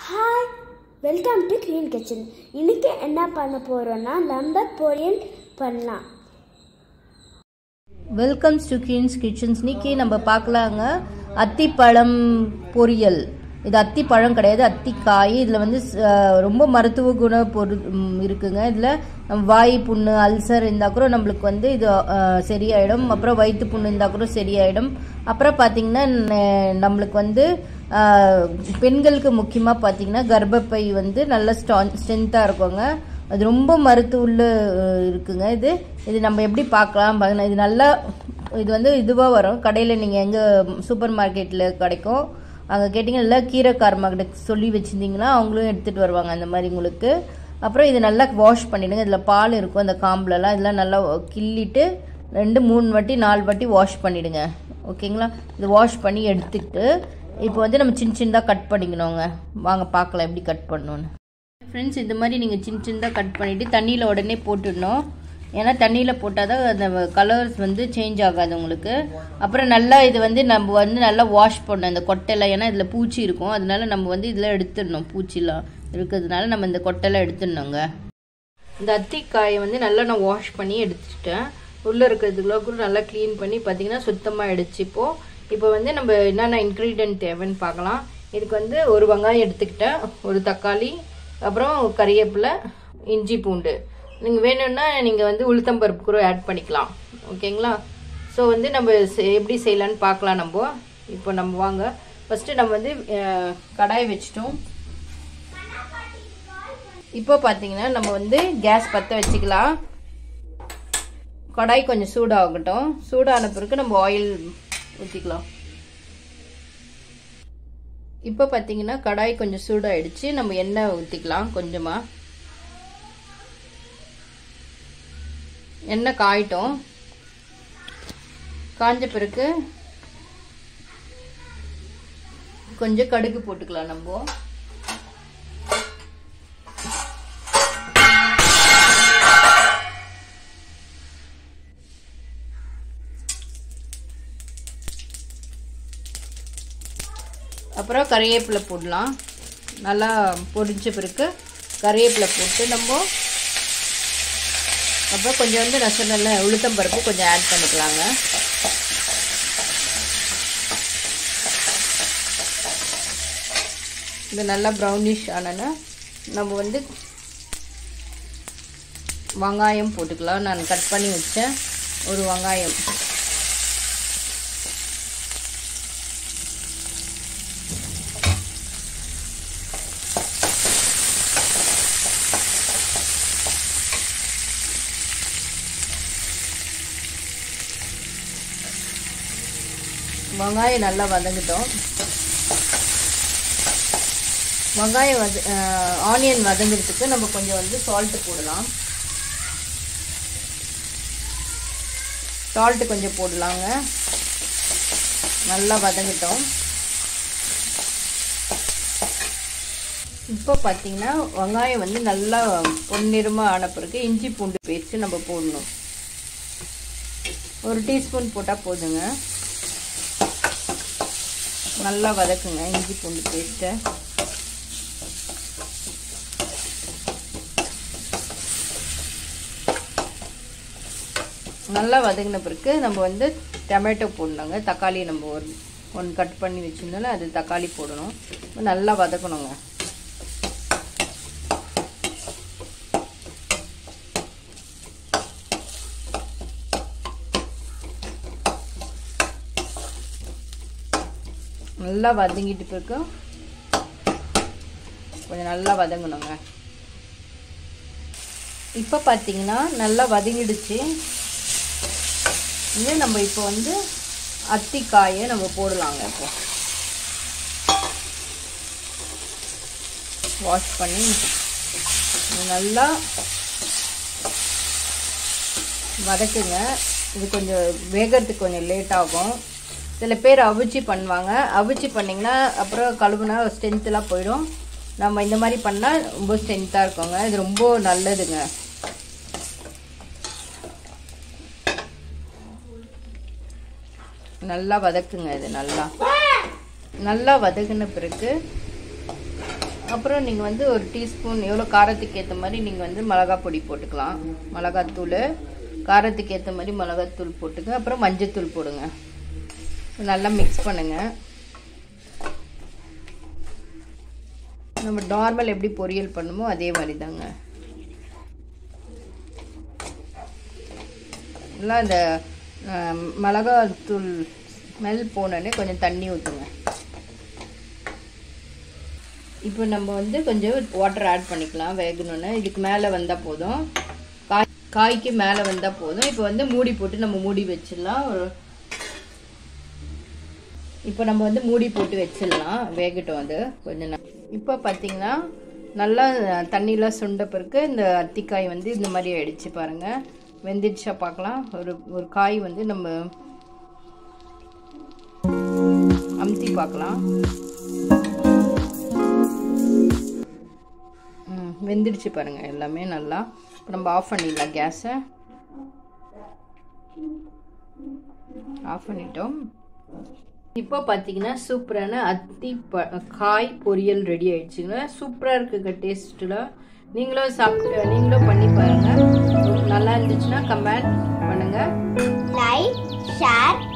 hi welcome to clean kitchen இன்னைக்கு என்ன பண்ண போறோம்னா நம்ம பொரியல் பண்ணலாம் வெல்கம்ஸ் டு கியூன்ஸ் கிச்சன்ஸ் இன்னைக்கு நம்ம பார்க்கலாங்க அத்திப்பழம் பொரியல் இது அத்திப்பழம் கிடையாது அத்திக்காய் இதில் வந்து அஹ், ரொம்ப மருத்துவ குண பொரு ம், இருக்குங்க இதில் வாய் புண்ணு அல்சர் இருந்தால் கூட நம்மளுக்கு வந்து இது அஹ், சரியாயிடும் அப்புறம் வயிற்று புண்ணு இருந்தால் கூட சரியாயிடும் அப்புறம் பார்த்தீங்கன்னா ந- நம்மளுக்கு வந்து அஹ், பெண்களுக்கு முக்கியமாக பார்த்தீங்கன்னா கர்ப்பப்பை வந்து நல்ல ஸ்ட்ராங் ஸ்ட்ரென்த்தாக இருக்குங்க அது ரொம்ப மருத்துவ இருக்குங்க இது இது நம்ம எப்படி பார்க்கலாம் பாருங்க, இது நல்லா இது வந்து இதுவாக வரும் கடையில் நீங்கள் எங்கே சூப்பர் மார்க்கெட்டில் கிடைக்கும் அங்கே கேட்டிங்கன்னா இல்லை கீரைக்காரமாக்கிட்ட சொல்லி வச்சுருந்தீங்கன்னா அவங்களும் எடுத்துகிட்டு வருவாங்க அந்த மாதிரி உங்களுக்கு அப்புறம் இது நல்லா வாஷ் பண்ணிவிடுங்க இதில் பால் இருக்கும் அந்த காம்புலலாம் இதெல்லாம் நல்லா கிள்ளிட்டு ரெண்டு மூணு வாட்டி நாலு வாட்டி வாஷ் பண்ணிவிடுங்க ஓகேங்களா இது வாஷ் பண்ணி எடுத்துக்கிட்டு இப்போ வந்து நம்ம சின்ன சின்னதாக கட் பண்ணிக்கணுங்க வாங்க பார்க்கலாம் எப்படி கட் பண்ணணுன்னு ஃப்ரெண்ட்ஸ் இந்த மாதிரி நீங்கள் சின்ன சின்னதாக கட் பண்ணிவிட்டு தண்ணியில் உடனே போட்டுடணும் ஏன்னா தண்ணியில் போட்டால் தான் அந்த கலர்ஸ் வந்து சேஞ்ச் ஆகாது உங்களுக்கு அப்புறம் நல்லா இது வந்து நம்ம வந்து நல்லா வாஷ் பண்ணணும் இந்த கொட்டையில் ஏன்னா இதில் பூச்சி இருக்கும் அதனால நம்ம வந்து இதில் எடுத்துடணும் பூச்சிலாம் இருக்கிறதுனால நம்ம இந்த கொட்டையில் எடுத்துடணுங்க இந்த அத்திக்காயை வந்து நல்லா நான் வாஷ் பண்ணி எடுத்துட்டேன் உள்ளே இருக்கிறதுக்குள்ள கூட நல்லா க்ளீன் பண்ணி பார்த்தீங்கன்னா சுத்தமாக எடுத்துப்போ இப்போ வந்து நம்ம என்னென்ன இன்க்ரீடியன்ட் தேவைன்னு பார்க்கலாம் இதுக்கு வந்து ஒரு வெங்காயம் எடுத்துக்கிட்டேன் ஒரு தக்காளி அப்புறம் கறிவேப்பிலை இஞ்சி பூண்டு நீங்கள் வேணும்னா நீங்கள் வந்து உளுத்தம்பருப்பு கூட ஆட் பண்ணிக்கலாம் ஓகேங்களா ஸோ வந்து நம்ம செ- எப்படி செய்யலான்னு பார்க்கலாம் நம்ம இப்போ நம்ம வாங்க ஃபஸ்ட்டு நம்ம வந்து அஹ், கடாய் வச்சிட்டோம் இப்போ பார்த்தீங்கன்னா நம்ம வந்து கேஸ் பற்ற வச்சுக்கலாம் கடாய் கொஞ்சம் சூடாகட்டும் சூடான பிறகு நம்ம ஆயில் ஊற்றிக்கலாம் இப்போ பார்த்தீங்கன்னா கடாய் கொஞ்சம் சூடாயிடுச்சு நம்ம எண்ணெய் ஊற்றிக்கலாம் கொஞ்சமாக எண்ணெய் காயிட்டோம் காஞ்ச பிறகு கொஞ்சம் கடுகு போட்டுக்கலாம் நம்ம அப்புறம் கறிவேப்பிலை போடலாம் நல்லா பொரிஞ்ச பிறகு கறிவேப்பிலை போட்டு நம்ம அப்புறம் கொஞ்சம் வந்து நசனல்ல உளுத்தம்பருப்பு கொஞ்சம் ஆட் பண்ணிக்கலாங்க இது நல்லா ப்ரௌனிஷ் ஆனோன்னா நம்ம வந்து வெங்காயம் போட்டுக்கலாம் நான் கட் பண்ணி வச்சேன் ஒரு வெங்காயம் வெங்காயம் நல்லா வதங்கட்டும் வெங்காயம் வத ஆனியன் வதங்கிறதுக்கு நம்ம கொஞ்சம் வந்து சால்ட்டு போடலாம் சால்ட்டு கொஞ்சம் போடலாங்க நல்லா வதங்கட்டும் இப்போ பார்த்தீங்கன்னா வெங்காயம் வந்து நல்லா பொன்னிறமாக ஆன பிறகு இஞ்சி பூண்டு பேஸ்ட்டு நம்ம போடணும் ஒரு டீஸ்பூன் போட்டால் போதுங்க நல்லா வதக்குங்க இஞ்சி பூண்டு பேஸ்ட்டை நல்லா வதங்கின பிறகு நம்ம வந்து டொமேட்டோ போடணுங்க தக்காளி நம்ம ஒரு ஒன்று கட் பண்ணி வச்சுருந்தோம்ல அது தக்காளி போடணும் நல்லா வதக்கணுங்க நல்லா வதங்கிட்டு பிறகு கொஞ்சம் நல்லா வதங்கணுங்க இப்போ பார்த்தீங்கன்னா நல்லா வதங்கிடுச்சு இது நம்ம இப்போ வந்து அத்திக்காயை நம்ம போடலாங்க இப்போ வாஷ் பண்ணி இது நல்லா வதக்குங்க இது கொஞ்சம் வேகிறதுக்கு கொஞ்சம் லேட் ஆகும் சில பேர் அவிச்சி பண்ணுவாங்க அவிச்சி பண்ணிங்கன்னா அப்புறம் கழுவுனா ஸ்ட்ரென்த்துலாம் போயிடும் நம்ம இந்த மாதிரி பண்ணால் ரொம்ப ஸ்ட்ரென்த்தாக இருக்குங்க இது ரொம்ப நல்லதுங்க நல்லா வதக்குங்க இது நல்லா நல்லா வதக்கின பிறகு அப்புறம் நீங்கள் வந்து ஒரு டீஸ்பூன் எவ்வளோ காரத்துக்கு ஏற்ற மாதிரி நீங்கள் வந்து மிளகா பொடி போட்டுக்கலாம் மிளகாத்தூள் காரத்துக்கு ஏற்ற மாதிரி மிளகாத்தூள் போட்டுக்க அப்புறம் மஞ்சத்தூள் போடுங்க நல்லா மிக்ஸ் பண்ணுங்க நம்ம நார்மல் எப்படி பொரியல் பண்ணுமோ அதே மாதிரி தாங்க நல்லா இந்த அஹ், மிளகாத்தூள் ஸ்மெல் போனோடனே கொஞ்சம் தண்ணி ஊற்றுங்க இப்போ நம்ம வந்து கொஞ்சம் வாட்டர் ஆட் பண்ணிக்கலாம் வேகணுன்னு இதுக்கு மேலே வந்தால் போதும் காய் காய்க்கு மேலே வந்தால் போதும் இப்போ வந்து மூடி போட்டு நம்ம மூடி வச்சிடலாம் ஒரு இப்போ நம்ம வந்து மூடி போட்டு வச்சிடலாம் வேகட்டும் அது கொஞ்ச நேரம் இப்போ பார்த்தீங்கன்னா நல்லா தண்ணியெலாம் சுண்ட பிறகு இந்த அத்திக்காய் வந்து இந்த மாதிரி ஆயிடுச்சு பாருங்கள் வெந்துடுச்சா பார்க்கலாம் ஒரு ஒரு காய் வந்து நம்ம அமுத்தி பார்க்கலாம் ம் வெந்துடுச்சு பாருங்கள் எல்லாமே நல்லா இப்போ நம்ம ஆஃப் பண்ணிடலாம் கேஸை ஆஃப் பண்ணிட்டோம் இப்போ பார்த்தீங்கன்னா சூப்பரான அத்தி ப காய் பொரியல் ரெடி ஆயிடுச்சுங்க சூப்பராக இருக்குங்க டேஸ்ட்டில் நீங்களும் சாப்பிட்டு நீங்களும் பண்ணி பாருங்கள் நல்லா இருந்துச்சுன்னா கமெண்ட் பண்ணுங்கள் லைக் ஷேர்